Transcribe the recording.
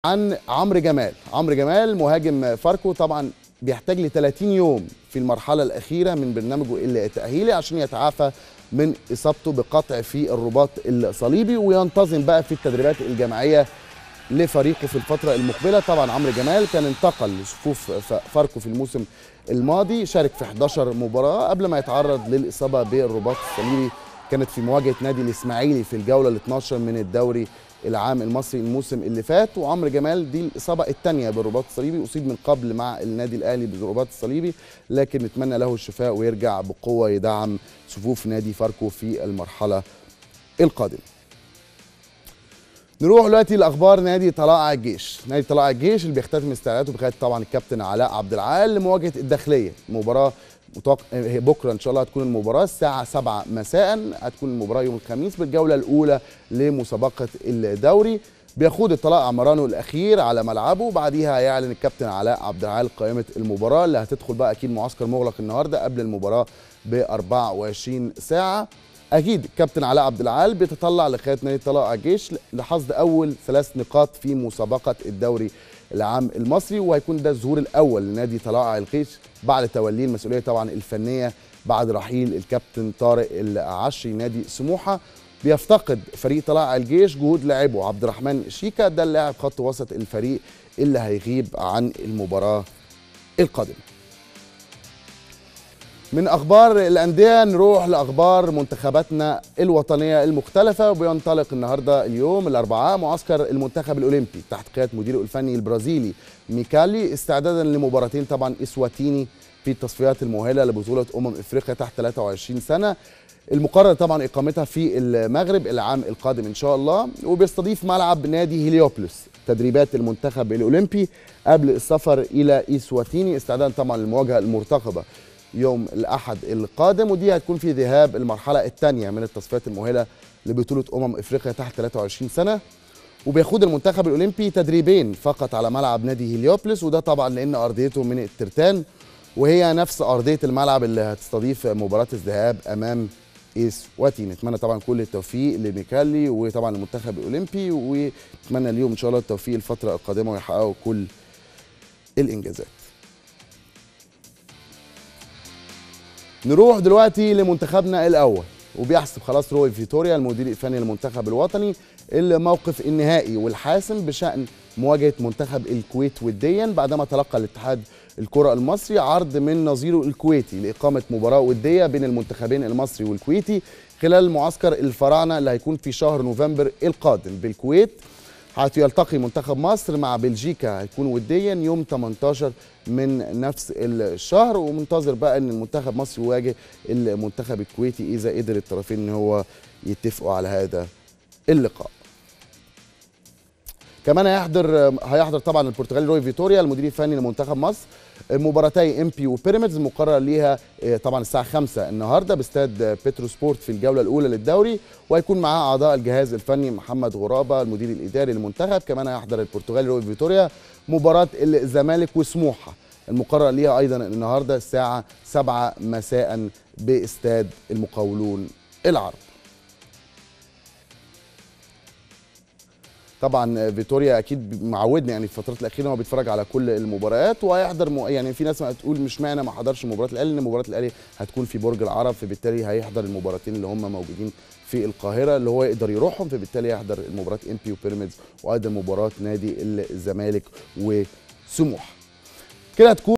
عن عمرو جمال عمرو جمال مهاجم فاركو طبعا بيحتاج ل 30 يوم في المرحله الاخيره من برنامجه التاهيلي عشان يتعافى من اصابته بقطع في الرباط الصليبي وينتظم بقى في التدريبات الجماعيه لفريقه في الفتره المقبله طبعا عمرو جمال كان انتقل لصفوف فاركو في الموسم الماضي شارك في 11 مباراه قبل ما يتعرض للاصابه بالرباط الصليبي كانت في مواجهه نادي الاسماعيلي في الجوله ال 12 من الدوري العام المصري الموسم اللي فات وعمرو جمال دي الاصابه الثانيه بالرباط الصليبي اصيب من قبل مع النادي الاهلي بالرباط الصليبي لكن نتمنى له الشفاء ويرجع بقوه يدعم صفوف نادي فاركو في المرحله القادمه نروح دلوقتي لاخبار نادي طلائع الجيش نادي طلائع الجيش اللي بيختتم استعداداته بقياده طبعا الكابتن علاء عبد العال لمواجهه الداخليه مباراه متوقع بكره ان شاء الله هتكون المباراه الساعه 7 مساء هتكون المباراه يوم الخميس بالجوله الاولى لمسابقه الدوري بيخوض الطلائع مرانه الاخير على ملعبه بعديها هيعلن الكابتن علاء عبد العال قائمه المباراه اللي هتدخل بقى اكيد معسكر مغلق النهارده قبل المباراه ب 24 ساعه اكيد الكابتن علاء عبد العال بيتطلع لقياده نادي طلائع الجيش لحصد اول ثلاث نقاط في مسابقه الدوري العام المصري وهيكون ده الظهور الاول لنادي طلائع الجيش بعد توليه المسؤوليه طبعا الفنيه بعد رحيل الكابتن طارق العشري نادي سموحه بيفتقد فريق طلائع الجيش جهود لاعبه عبد الرحمن شيكا ده اللاعب خط وسط الفريق اللي هيغيب عن المباراه القادمه من اخبار الانديه نروح لاخبار منتخباتنا الوطنيه المختلفه وبينطلق النهارده اليوم الاربعاء معسكر المنتخب الاولمبي تحت قياده مديره الفني البرازيلي ميكالي استعدادا لمباراتين طبعا اسواتيني في التصفيات المؤهله لبطوله امم افريقيا تحت 23 سنه المقرر طبعا اقامتها في المغرب العام القادم ان شاء الله وبيستضيف ملعب نادي هيليوبلس تدريبات المنتخب الاولمبي قبل السفر الى اسواتيني استعدادا طبعا للمواجهه المرتقبه يوم الاحد القادم ودي هتكون في ذهاب المرحله الثانيه من التصفيات المؤهله لبطوله امم افريقيا تحت 23 سنه وبيخوض المنتخب الاولمبي تدريبين فقط على ملعب نادي هيليوبلس وده طبعا لان ارضيته من الترتان وهي نفس ارضيه الملعب اللي هتستضيف مباراه الذهاب امام ايس واتي نتمنى طبعا كل التوفيق لميكالي وطبعا المنتخب الاولمبي ونتمنى ليهم ان شاء الله التوفيق الفتره القادمه ويحققوا كل الانجازات نروح دلوقتي لمنتخبنا الاول وبيحسب خلاص روي فيتوريا المدير الفني للمنتخب الوطني الموقف النهائي والحاسم بشان مواجهه منتخب الكويت وديا بعدما تلقى الاتحاد الكره المصري عرض من نظيره الكويتي لاقامه مباراه وديه بين المنتخبين المصري والكويتي خلال معسكر الفراعنه اللي هيكون في شهر نوفمبر القادم بالكويت حيث يلتقي منتخب مصر مع بلجيكا هيكون وديا يوم 18 من نفس الشهر ومنتظر بقى ان المنتخب مصر يواجه المنتخب الكويتي اذا قدر الطرفين ان هو يتفقوا على هذا اللقاء كمان هيحضر هيحضر طبعا البرتغالي روي فيتوريا المدير الفني لمنتخب مصر مباراتي امبي وبيراميدز مقرر ليها طبعا الساعه 5 النهارده باستاد بيترو سبورت في الجوله الاولى للدوري وهيكون معاه اعضاء الجهاز الفني محمد غرابه المدير الاداري للمنتخب كمان هيحضر البرتغالي روي فيتوريا مباراه الزمالك وسموحه المقرر ليها ايضا النهارده الساعه 7 مساء باستاد المقاولون العرب طبعا فيتوريا اكيد معودنا يعني في الفترات الاخيره هو بيتفرج على كل المباريات وهيحضر م... يعني في ناس ما تقول مش معنى ما حضرش مباراه الاهلي لان مباراه الاهلي هتكون في برج العرب فبالتالي هيحضر المباراتين اللي هم موجودين في القاهره اللي هو يقدر يروحهم فبالتالي يحضر المباراه ام بي وبيراميدز وايضا مباراه نادي الزمالك وسموحه كده هتكون